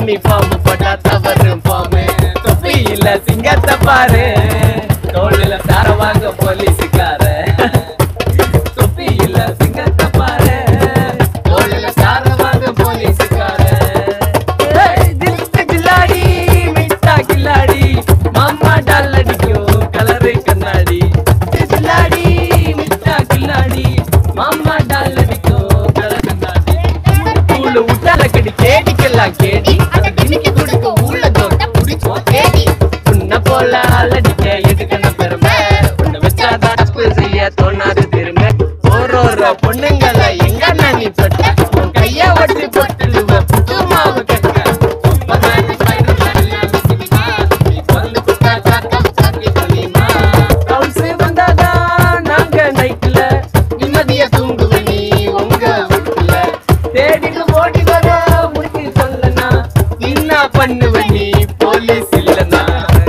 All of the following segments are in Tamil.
யூனிஃபார்ம் போட்டா தவறு பாமு தொப்பி இல்ல சிங்கத்தை பாரு தோளில சார வாங்க போலீஸுக்கார தொப்பி இல்ல சிங்கத்தை பாரு தோளில சார வாங்க போலீஸுக்கார ஏய், தில்லுக்கு கில்லாடி மிட்டா கில்லாடி மாமா டால் அடிக்கும் கலரு கண்ணாடி கில்லாடி மிட்டா கில்லாடி மாமா டால் அடிக்கும் கலர் கண்ணாடி கூழு விட்டால கடி கேடிக்கெல்லாம் கேடி அந்த திணிக்கு கொடுக்க உள்ள தோட்ட பிடிச்சோம் கேடி உன்னை போல அலடிக்க எடுக்கணும் பெருமை உன்னை வச்சா தப்பு செய்ய தோணாது திரும்ப ஒரு ஒரு பொண்ணுங்களை எங்க நீ தொட்ட உன் கைய ஒட்டி போட்டுடுவ புது மாவு கட்ட முப்பதாயிரம் ரூபாய்க்கு தரலாம் சினிமா. நீ சொல்லு புட்டா சாத்தம் சாத்தி தெரியுமா? Rounds வந்தாதான் நாங்க நைட்ல நிம்மதியா தூங்குவ நீ உங்க வீட்டுல தேடிட்டு ஓடி வர முடிச்சு சொல்லனா என்ன பண்ணுவ நீ போலீஸ் இல்லனா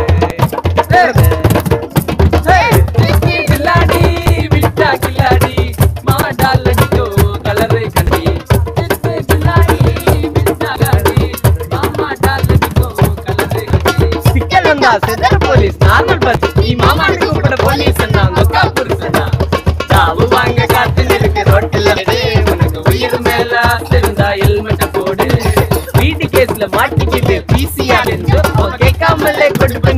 கில்லாடி விட்டா கில்லாடி மாடால் அடிக்கோ கலரை கண்டி கில்லாடி விட்டா காடி மாடால் அடிக்கோ கலரை கண்டி சிக்கல் வந்தா செதற போலீஸ் நார்மல் பஸ் நீ மாமான்னு கூப்பிட போலீஸ் சொன்னா புருஷனா சாவு வாங்க காத்து நிற்கு ரோட்டில் உனக்கு உயிர் மேல ஆசை இருந்தா ஹெல்மெட்ட போடு வீட்டு கேஸ்ல மாட்டிக்கிட்டு பிசிஆர் என்று கேட்காமலே கொண்டு போய்